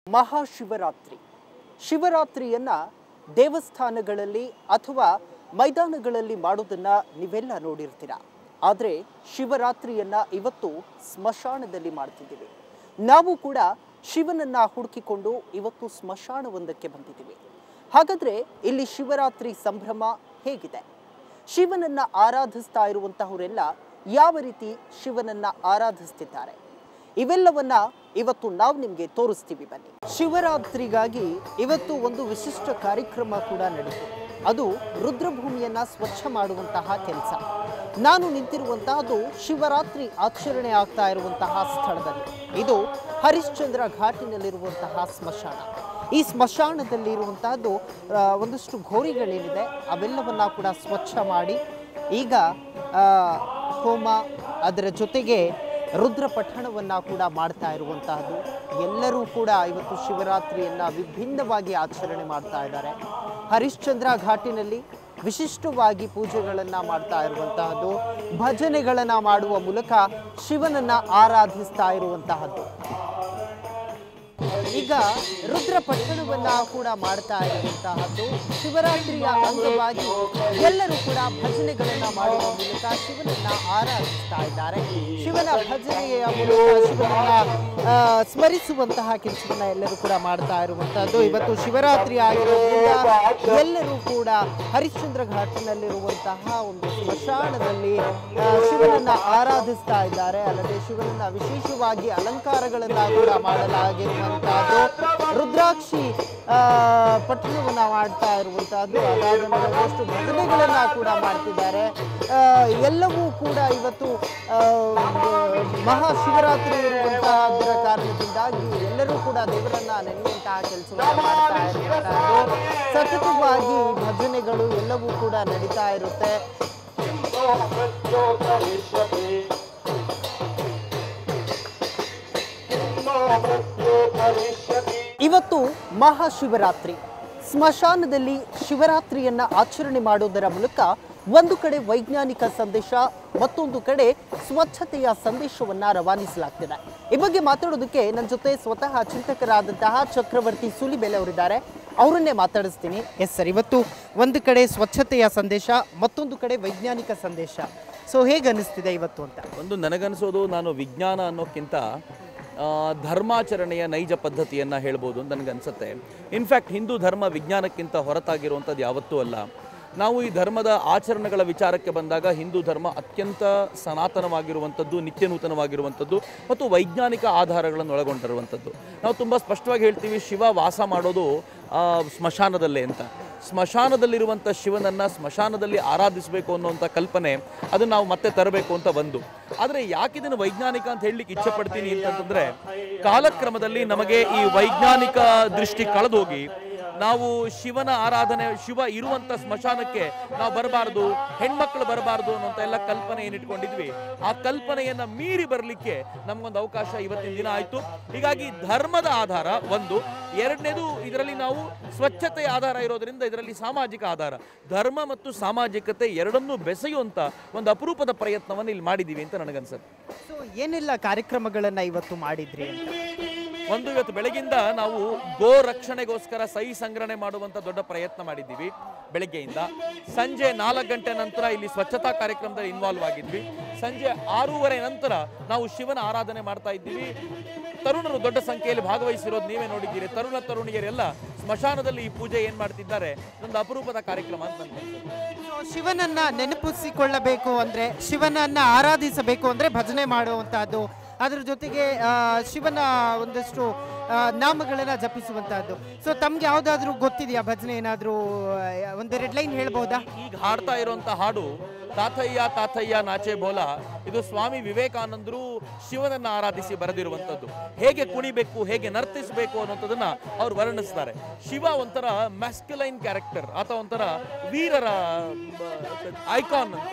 ಮಹಾಶಿವರಾತ್ರಿ ಶಿವರಾತ್ರಿಯನ್ನ ದೇವಸ್ಥಾನಗಳಲ್ಲಿ ಅಥವಾ ಮೈದಾನಗಳಲ್ಲಿ ಮಾಡೋದನ್ನ ನೀವೆಲ್ಲ ನೋಡಿರ್ತೀರ ಆದರೆ ಶಿವರಾತ್ರಿಯನ್ನ ಇವತ್ತು ಸ್ಮಶಾನದಲ್ಲಿ ಮಾಡ್ತಿದ್ದೀವಿ ನಾವು ಕೂಡ ಶಿವನನ್ನ ಹುಡುಕಿಕೊಂಡು ಇವತ್ತು ಸ್ಮಶಾನವೊಂದಕ್ಕೆ ಬಂದಿದ್ದೀವಿ ಹಾಗಾದ್ರೆ ಇಲ್ಲಿ ಶಿವರಾತ್ರಿ ಸಂಭ್ರಮ ಹೇಗಿದೆ ಶಿವನನ್ನ ಆರಾಧಿಸ್ತಾ ಇರುವಂತಹವರೆಲ್ಲ ಯಾವ ರೀತಿ ಶಿವನನ್ನ ಆರಾಧಿಸ್ತಿದ್ದಾರೆ ಇವೆಲ್ಲವನ್ನ ಇವತ್ತು ನಾವು ನಿಮಗೆ ತೋರಿಸ್ತೀವಿ ಬನ್ನಿ ಶಿವರಾತ್ರಿಗಾಗಿ ಇವತ್ತು ಒಂದು ವಿಶಿಷ್ಟ ಕಾರ್ಯಕ್ರಮ ಕೂಡ ನಡೀತು ಅದು ರುದ್ರಭೂಮಿಯನ್ನ ಸ್ವಚ್ಛ ಮಾಡುವಂತಹ ಕೆಲಸ ನಾನು ನಿಂತಿರುವಂತಹದ್ದು ಶಿವರಾತ್ರಿ ಆಚರಣೆ ಆಗ್ತಾ ಇರುವಂತಹ ಸ್ಥಳದಲ್ಲಿ ಇದು ಹರಿಶ್ಚಂದ್ರ ಘಾಟಿನಲ್ಲಿರುವಂತಹ ಸ್ಮಶಾನ ಈ ಸ್ಮಶಾನದಲ್ಲಿರುವಂತಹದ್ದು ಆ, ಒಂದಷ್ಟು ಘೋರಿಗಳೇನಿದೆ ಅವೆಲ್ಲವನ್ನ ಕೂಡ ಸ್ವಚ್ಛ ಮಾಡಿ ಈಗ ಆ, ಹೋಮ ಅದರ ಜೊತೆಗೆ ರುದ್ರ ಪಠಣವನ್ನ ಕೂಡ ಮಾಡ್ತಾ ಇರುವಂತಹದ್ದು ಎಲ್ಲರೂ ಕೂಡ ಇವತ್ತು ಶಿವರಾತ್ರಿಯನ್ನ ವಿಭಿನ್ನವಾಗಿ ಆಚರಣೆ ಮಾಡ್ತಾ ಇದ್ದಾರೆ ಹರಿಶ್ಚಂದ್ರ ಘಾಟಿನಲ್ಲಿ ವಿಶಿಷ್ಟವಾಗಿ ಪೂಜೆಗಳನ್ನ ಮಾಡ್ತಾ ಇರುವಂತಹದ್ದು ಭಜನೆಗಳನ್ನ ಮಾಡುವ ಮೂಲಕ ಶಿವನನ್ನ ಆರಾಧಿಸ್ತಾ ಇರುವಂತಹದ್ದು ಈಗ ರುದ್ರ ಪಟ್ಟಣವನ್ನ ಕೂಡ ಮಾಡ್ತಾ ಇರುವಂತಹದ್ದು ಶಿವರಾತ್ರಿಯ ಅಂಗವಾಗಿ ಎಲ್ಲರೂ ಕೂಡ ಭಜನೆಗಳನ್ನ ಮಾಡುವ ಮೂಲಕ ಶಿವನನ್ನ ಆರಾಧಿಸ್ತಾ ಇದ್ದಾರೆ ಶಿವನ ಭಜನೆಯ ಮೂಲಕ ಶಿವನನ್ನ ಆ, ಸ್ಮರಿಸುವಂತಹ ಕೆಲಸವನ್ನ ಎಲ್ಲರೂ ಕೂಡ ಮಾಡ್ತಾ ಇರುವಂತಹದ್ದು ಇವತ್ತು ಶಿವರಾತ್ರಿ ಆಗಿರೋದ್ರಿಂದ ಎಲ್ಲರೂ ಕೂಡ ಹರಿಶ್ಚಂದ್ರ ಘಾಟಿನಲ್ಲಿರುವಂತಹ ಒಂದು ಸ್ಮಶಾನದಲ್ಲಿ ಆ, ಶಿವನನ್ನ ಆರಾಧಿಸ್ತಾ ಇದ್ದಾರೆ ಅಲ್ಲದೆ ಶಿವನನ್ನ ವಿಶೇಷವಾಗಿ ಅಲಂಕಾರಗಳನ್ನ ಕೂಡ ಮಾಡಲಾಗಿರುವಂತಹದ್ದು ರುದ್ರಾಕ್ಷಿ ಆ, ಪಠಣವನ್ನ ಮಾಡ್ತಾ ಇರುವಂತಹದ್ದು ಅದಾದ ಮೇಲೆ ಒಂದಷ್ಟು ಭಜನೆಗಳನ್ನ ಕೂಡ ಮಾಡ್ತಿದ್ದಾರೆ ಆ, ಎಲ್ಲವೂ ಕೂಡ ಇವತ್ತು ಆ, ಮಹಾಶಿವರಾತ್ರಿ ಇರುವಂತಹದ್ರ ಕಾರಣದಿಂದಾಗಿ ಎಲ್ಲರೂ ಕೂಡ ದೇವರನ್ನ ನೆನೆಯುವಂತಹ ಕೆಲಸವನ್ನ ಮಾಡ್ತಾ ಇರುವಂತಹದ್ದು ಸತತವಾಗಿ ಭಜನೆಗಳು ಎಲ್ಲವೂ ಕೂಡ ನಡೀತಾ ಇರುತ್ತೆ ಇವತ್ತು ಮಹಾಶಿವರಾತ್ರಿ ಸ್ಮಶಾನದಲ್ಲಿ ಶಿವರಾತ್ರಿಯನ್ನ ಆಚರಣೆ ಮಾಡೋದರ ಮೂಲಕ ಒಂದು ಕಡೆ ವೈಜ್ಞಾನಿಕ ಸಂದೇಶ ಮತ್ತೊಂದು ಕಡೆ ಸ್ವಚ್ಛತೆಯ ಸಂದೇಶವನ್ನ ರವಾನಿಸಲಾಗ್ತಿದೆ ಈ ಬಗ್ಗೆ ಮಾತಾಡೋದಕ್ಕೆ ನನ್ನ ಜೊತೆ ಸ್ವತಃ ಚಿಂತಕರಾದಂತಹ ಚಕ್ರವರ್ತಿ ಸುಲಿಬೆಲೆ ಅವರಿದ್ದಾರೆ ಅವರನ್ನೇ ಮಾತಾಡಿಸ್ತೀನಿ ಎಸ್ ಸರ್ ಇವತ್ತು ಒಂದು ಕಡೆ ಸ್ವಚ್ಛತೆಯ ಸಂದೇಶ ಮತ್ತೊಂದು ಕಡೆ ವೈಜ್ಞಾನಿಕ ಸಂದೇಶ ಸೊ ಹೇಗೆ ಅನಿಸ್ತಿದೆ ಇವತ್ತು ಅಂತ ಒಂದು ನನಗನ್ಸೋದು ನಾನು ವಿಜ್ಞಾನ ಅನ್ನೋಕ್ಕಿಂತ ಆ, ಧರ್ಮಾಚರಣೆಯ ನೈಜ ಪದ್ಧತಿಯನ್ನು ಹೇಳ್ಬೋದು ಅಂತ ನನಗನ್ಸುತ್ತೆ ಇನ್ಫ್ಯಾಕ್ಟ್ ಹಿಂದೂ ಧರ್ಮ ವಿಜ್ಞಾನಕ್ಕಿಂತ ಹೊರತಾಗಿರುವಂಥದ್ದು ಯಾವತ್ತೂ ಅಲ್ಲ ನಾವು ಈ ಧರ್ಮದ ಆಚರಣೆಗಳ ವಿಚಾರಕ್ಕೆ ಬಂದಾಗ ಹಿಂದೂ ಧರ್ಮ ಅತ್ಯಂತ ಸನಾತನವಾಗಿರುವಂಥದ್ದು ನಿತ್ಯ ನೂತನವಾಗಿರುವಂಥದ್ದು ಮತ್ತು ವೈಜ್ಞಾನಿಕ ಆಧಾರಗಳನ್ನು ಒಳಗೊಂಡಿರುವಂಥದ್ದು ನಾವು ತುಂಬ ಸ್ಪಷ್ಟವಾಗಿ ಹೇಳ್ತೀವಿ ಶಿವ ವಾಸ ಮಾಡೋದು ಆ, ಸ್ಮಶಾನದಲ್ಲೇ ಅಂತ ಸ್ಮಶಾನದಲ್ಲಿರುವಂಥ ಶಿವನನ್ನು ಸ್ಮಶಾನದಲ್ಲಿ ಆರಾಧಿಸಬೇಕು ಅನ್ನುವಂಥ ಕಲ್ಪನೆ ಅದನ್ನು ನಾವು ಮತ್ತೆ ತರಬೇಕು ಅಂತ ಒಂದು ಆದರೆ ಯಾಕೆ ಇದನ್ನು ವೈಜ್ಞಾನಿಕ ಅಂತ ಹೇಳಲಿಕ್ಕೆ ಇಚ್ಛೆ ಪಡ್ತೀನಿ ಅಂತಂದ್ರೆ ಕಾಲಕ್ರಮದಲ್ಲಿ ನಮಗೆ ಈ ವೈಜ್ಞಾನಿಕ ದೃಷ್ಟಿ ಕಳೆದೋಗಿ ನಾವು ಶಿವನ ಆರಾಧನೆ ಶಿವ ಇರುವಂತ ಸ್ಮಶಾನಕ್ಕೆ ನಾವು ಬರಬಾರ್ದು ಹೆಣ್ಮಕ್ಳು ಬರಬಾರ್ದು ಅನ್ನೋಂಥ ಎಲ್ಲ ಕಲ್ಪನೆ ಏನಿಟ್ಕೊಂಡಿದ್ವಿ ಆ ಕಲ್ಪನೆಯನ್ನ ಮೀರಿ ಬರಲಿಕ್ಕೆ ನಮಗೊಂದು ಅವಕಾಶ ಇವತ್ತಿನ ದಿನ ಆಯಿತು ಹೀಗಾಗಿ ಧರ್ಮದ ಆಧಾರ ಒಂದು ಎರಡನೇದು ಇದರಲ್ಲಿ ನಾವು ಸ್ವಚ್ಛತೆಯ ಆಧಾರ ಇರೋದ್ರಿಂದ ಇದರಲ್ಲಿ ಸಾಮಾಜಿಕ ಆಧಾರ ಧರ್ಮ ಮತ್ತು ಸಾಮಾಜಿಕತೆ ಎರಡನ್ನೂ ಬೆಸೆಯುವಂತ ಒಂದು ಅಪರೂಪದ ಪ್ರಯತ್ನವನ್ನು ಇಲ್ಲಿ ಮಾಡಿದ್ದೀವಿ ಅಂತ ನನಗನ್ಸುತ್ತೆ ಸೊ ಏನೆಲ್ಲ ಕಾರ್ಯಕ್ರಮಗಳನ್ನ ಇವತ್ತು ಮಾಡಿದ್ರಿ ಅಂತ ಒಂದು ಇವತ್ತು ಬೆಳಗಿಂದ ನಾವು ಗೋ ರಕ್ಷಣೆಗೋಸ್ಕರ ಸಹಿ ಸಂಗ್ರಹಣೆ ಮಾಡುವಂತ ದೊಡ್ಡ ಪ್ರಯತ್ನ ಮಾಡಿದ್ದೀವಿ ಬೆಳಗ್ಗೆಯಿಂದ ಸಂಜೆ ನಾಲ್ಕು ಗಂಟೆ ನಂತರ ಇಲ್ಲಿ ಸ್ವಚ್ಛತಾ ಕಾರ್ಯಕ್ರಮದಲ್ಲಿ ಇನ್ವಾಲ್ವ್ ಆಗಿದ್ವಿ ಸಂಜೆ ಆರೂವರೆ ನಂತರ ನಾವು ಶಿವನ ಆರಾಧನೆ ಮಾಡ್ತಾ ಇದ್ದೀವಿ ತರುಣರು ದೊಡ್ಡ ಸಂಖ್ಯೆಯಲ್ಲಿ ಭಾಗವಹಿಸಿರೋದು ನೀವೇ ನೋಡಿದ್ದೀರಿ ತರುಣ ತರುಣಿಯರೆಲ್ಲ ಸ್ಮಶಾನದಲ್ಲಿ ಈ ಪೂಜೆ ಏನ್ ಮಾಡ್ತಿದ್ದಾರೆ ಒಂದು ಅಪರೂಪದ ಕಾರ್ಯಕ್ರಮ ಅಂತ ನನ್ಗೆ ಅನ್ಸುತ್ತೆ. ಸೊ ಶಿವನನ್ನ ನೆನಪಿಸಿಕೊಳ್ಳಬೇಕು ಅಂದ್ರೆ ಶಿವನನ್ನ ಆರಾಧಿಸಬೇಕು ಅಂದ್ರೆ ಭಜನೆ ಮಾಡುವಂತಹದ್ದು ಅದ್ರ ಜೊತೆಗೆ ಆ, ಶಿವನ ಒಂದಷ್ಟು ಆ, ನಾಮಗಳನ್ನ ಜಪಿಸುವಂತಹದ್ದು ಸೊ ತಮ್ಗೆ ಯಾವ್ದಾದ್ರು ಗೊತ್ತಿದೆಯಾ ಭಜನೆ ಏನಾದ್ರೂ ಆ, ಒಂದೆರಡು ಲೈನ್ ಹೇಳ್ಬೋದಾ ಈಗ ಹಾಡ್ತಾ ಇರುವಂತ ಹಾಡು ತಾತಯ್ಯ ತಾತಯ್ಯ ನಾಚೆ ಬೋಲ ಇದು ಸ್ವಾಮಿ ವಿವೇಕಾನಂದರು ಶಿವನನ್ನ ಆರಾಧಿಸಿ ಬರೆದಿರುವಂಥದ್ದು ಹೇಗೆ ಕುಣಿಬೇಕು ಹೇಗೆ ನರ್ತಿಸಬೇಕು ಅನ್ನೋಂಥದ್ದನ್ನ ಅವ್ರು ವರ್ಣಿಸ್ತಾರೆ ಶಿವ ಒಂಥರ ಮ್ಯಾಸ್ಕ್ಯುಲೈನ್ ಕ್ಯಾರೆಕ್ಟರ್ ಅಥವಾ ಒಂಥರ ವೀರರ ಐಕಾನ್ ಅಂತ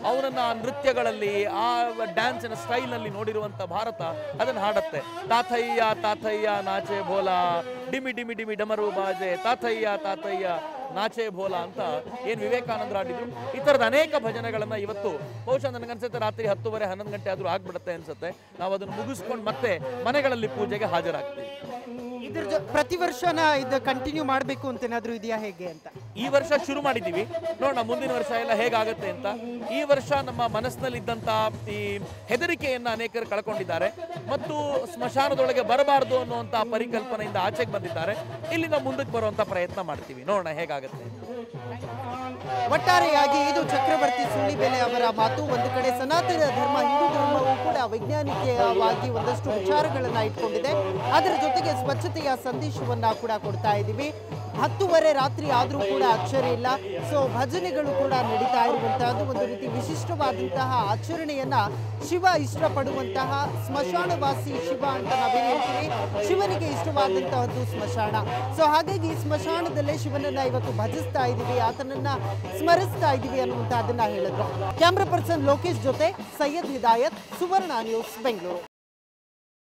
ಅವನನ್ನ ಆ ನೃತ್ಯಗಳಲ್ಲಿ ಆ ಡ್ಯಾನ್ಸಿನ ಸ್ಟೈಲ್ನಲ್ಲಿ ನೋಡಿರುವಂಥ ಭಾರತ ಅದನ್ನು ಹಾಡತ್ತೆ ತಾತಯ್ಯ ತಾತಯ್ಯ ನಾಚೆ ಭೋಲಾ ಡಿಮಿ ಡಿಮಿ ಡಿಮಿ ಡಮರು ಬಾಜೆ ತಾತಯ್ಯ ತಾತಯ್ಯ ನಾಚೆ ಭೋಲಾ ಅಂತ ಏನು ವಿವೇಕಾನಂದರು ಆಡಿದ್ರು ಈ ಥರದ ಅನೇಕ ಭಜನೆಗಳನ್ನು ಇವತ್ತು ಬಹುಶಃ ನನಗನ್ಸುತ್ತೆ ರಾತ್ರಿ ಹತ್ತುವರೆ ಹನ್ನೊಂದು ಗಂಟೆ ಆದರೂ ಆಗ್ಬಿಡುತ್ತೆ ಅನ್ಸುತ್ತೆ ನಾವು ಅದನ್ನು ಮುಗಿಸ್ಕೊಂಡು ಮತ್ತೆ ಮನೆಗಳಲ್ಲಿ ಪೂಜೆಗೆ ಹಾಜರಾಗ್ತೀವಿ ಇದ್ರ ಜೊ ಪ್ರತಿ ವರ್ಷನ ಇದು ಕಂಟಿನ್ಯೂ ಮಾಡಬೇಕು ಅಂತ ಏನಾದರೂ ಇದೆಯಾ ಹೇಗೆ ಅಂತ ಈ ವರ್ಷ ಶುರು ಮಾಡಿದ್ದೀವಿ ನೋಡೋಣ ಮುಂದಿನ ವರ್ಷ ಎಲ್ಲ ಹೇಗಾಗುತ್ತೆ ಅಂತ ಈ ವರ್ಷ ನಮ್ಮ ಮನಸ್ಸಿನಲ್ಲಿದ್ದಂಥ ಈ ಹೆದರಿಕೆಯನ್ನು ಅನೇಕರು ಕಳ್ಕೊಂಡಿದ್ದಾರೆ ಮತ್ತು ಸ್ಮಶಾನದೊಳಗೆ ಬರಬಾರದು ಅನ್ನುವಂಥ ಪರಿಕಲ್ಪನೆಯಿಂದ ಆಚೆಗೆ ಬಂದಿದ್ದಾರೆ ಇಲ್ಲಿಂದ ಮುಂದಕ್ಕೆ ಬರುವಂಥ ಪ್ರಯತ್ನ ಮಾಡ್ತೀವಿ ನೋಡೋಣ ಹೇಗಾಗುತ್ತೆ ಒಟ್ಟಾರೆಯಾಗಿ ಇದು ಚಕ್ರವರ್ತಿ ಸುಳಿಬೆಲೆ ಅವರ ಮಾತು ಒಂದು ಕಡೆ ಸನಾತನ ಧರ್ಮ ಹಿಂದೂ ಧರ್ಮವು ಕೂಡ ವೈಜ್ಞಾನಿಕವಾಗಿ ಒಂದಷ್ಟು ವಿಚಾರಗಳನ್ನ ಇಟ್ಕೊಂಡಿದೆ ಅದರ ಜೊತೆಗೆ ಸ್ವಚ್ಛತೆಯ ಸಂದೇಶವನ್ನ ಕೂಡ ಕೊಡ್ತಾ ಇದ್ದೀವಿ ಹತ್ತುವರೆ ರಾತ್ರಿ ಆದರೂ ಕೂಡ ಅಚ್ಚರಿ ಇಲ್ಲ ಸೊ ಭಜನೆಗಳು ಕೂಡ ನಡೀತಾ ಇರುವಂತಹದ್ದು ಒಂದು ರೀತಿ ವಿಶಿಷ್ಟವಾದಂತಹ ಆಚರಣೆಯನ್ನ ಶಿವ ಇಷ್ಟಪಡುವಂತಹ ಸ್ಮಶಾನವಾಸಿ ಶಿವ ಅಂತ ನಾವೇನು ಹೇಳ್ತೀವಿ ಶಿವನಿಗೆ ಇಷ್ಟವಾದಂತಹದ್ದು ಸ್ಮಶಾನ ಸೊ ಹಾಗಾಗಿ ಸ್ಮಶಾನದಲ್ಲೇ ಶಿವನನ್ನ ಇವತ್ತು ಭಜಿಸ್ತಾ ಇದ್ದೀವಿ ಆತನನ್ನ ಸ್ಮರಿಸ್ತಾ ಇದ್ದೀವಿ ಅನ್ನುವಂತಹದನ್ನ ಹೇಳಿದ್ರು ಕ್ಯಾಮ್ರಾ ಪರ್ಸನ್ ಲೋಕೇಶ್ ಜೊತೆ ಸೈಯದ್ ಹಿದಾಯತ್ ಸುವರ್ಣ ನ್ಯೂಸ್ ಬೆಂಗಳೂರು